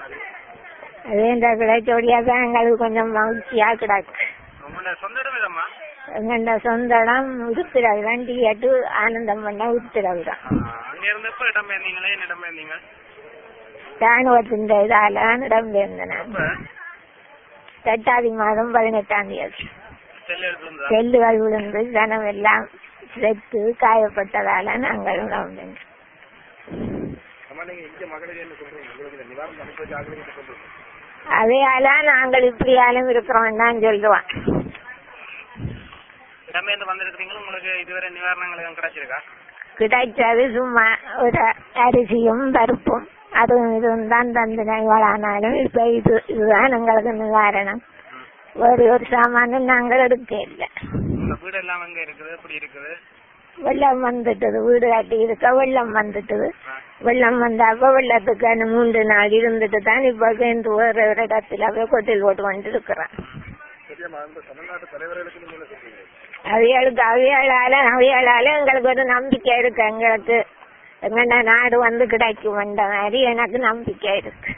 அது இந்த கிடைச்சோடியா தான் எங்களுக்கு கொஞ்சம் மகிழ்ச்சியா கிடக்கு உங்களோட சொந்த இடம் இதம்மா எங்கண்ட சொந்த இடம் உடுத்துறது தான் டிஎட்டு ஆனந்தம் பண்ண உடுத்துறது தான் அங்க இருந்தப்ப இடம் பெயர்ந்தீங்களே என்ன இடம் பெயர்ந்தீங்க ராணுவத்தின் இதால இடம் பெயர்ந்தேன் நான் இப்ப எட்டாதி மாதம் பதினெட்டாம் தேதி செல் எடுத்து செல்லுகள் விழுந்து ஜனம் எல்லாம் செத்து காயப்பட்டதால நாங்கள் இடம் பெயர்ந்தோம். அம்மா நீங்க இங்க மகளிர் என்ன சொல்றீங்க உங்களுக்கு இந்த நிவாரணம் அனுப்பி ஆகுதுன்னு சொல்றீங்க அதையால நாங்கள் இப்படியாலும் இருக்கிறோம் தான் சொல்லுவான் இடம்பெயர்ந்து வந்திருக்கிறீங்களா உங்களுக்கு இதுவரை நிவாரணங்கள் எதுவும் கிடைச்சிருக்கா கிடைச்சது சும்மா ஒரு அரிசியும் பருப்பும் அதுவும் இதுவும் தான் தந்தினாலும் இப்ப இது இதுதான் எங்களுக்கு நிவாரணம் ஒரு ஒரு சாமானும் நாங்கள் எடுக்க இல்லை உங்க வீடு எல்லாம் எங்க இருக்குது எப்படி இருக்குது வெள்ளம் வந்துட்டது வீடு கட்டி இருக்க வெள்ளம் வந்துட்டது வெள்ளம் வந்தப்ப வெள்ளத்துக்கு மூன்று நாள் இருந்துட்டு தான் இப்ப சேர்ந்து ஒரு ஒரு இடத்துல போய் கொட்டில் போட்டு கொண்டு இருக்கிறேன் சரியாமா இந்த தமிழ்நாட்டு தலைவர்களுக்கு நீங்க என்ன சொல்றீங்க அவையாளுக்கு அவையாளால அவையாளால எங்களுக்கு ஒரு நம்பிக்கை இருக்கு எங்களுக்கு எங்கண்ட நாடு வந்து கிடைக்கும் என்ற மாதிரி எனக்கு நம்பிக்கை இருக்கு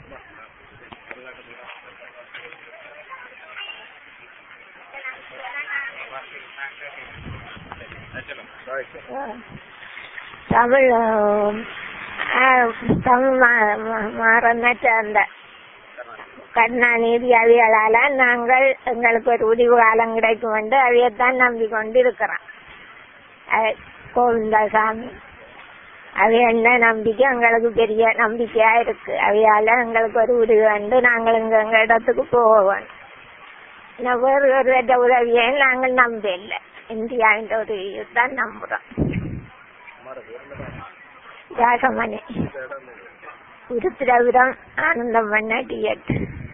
தமிழ் ஆஹ், தமிழ் மா- மா- மாறன்னற்ற அந்த கருணாநிதி அவியலால நாங்கள் எங்களுக்கு ஒரு முடிவு காலம் கிடைக்கும் என்று அவையத்தான் நம்பிக்கொண்டு இருக்கிறோம் அஹ், கோவிந்தசாமி அவைய என்ன நம்பிக்கை எங்களுக்கு பெரிய நம்பிக்கையா இருக்கு அவையால எங்களுக்கு ஒரு உதவி வந்து நாங்கள் இங்க எங்க இடத்துக்கு போவோம் இன்னும் வேறு ஒரு உதவியை நாங்கள் நம்ப இல்லை இந்தியாவின் உதவியை தான் நம்புறோம் ராசமணி உருத்திரபுரம் ஆனந்தம் பண்ண டிஎட்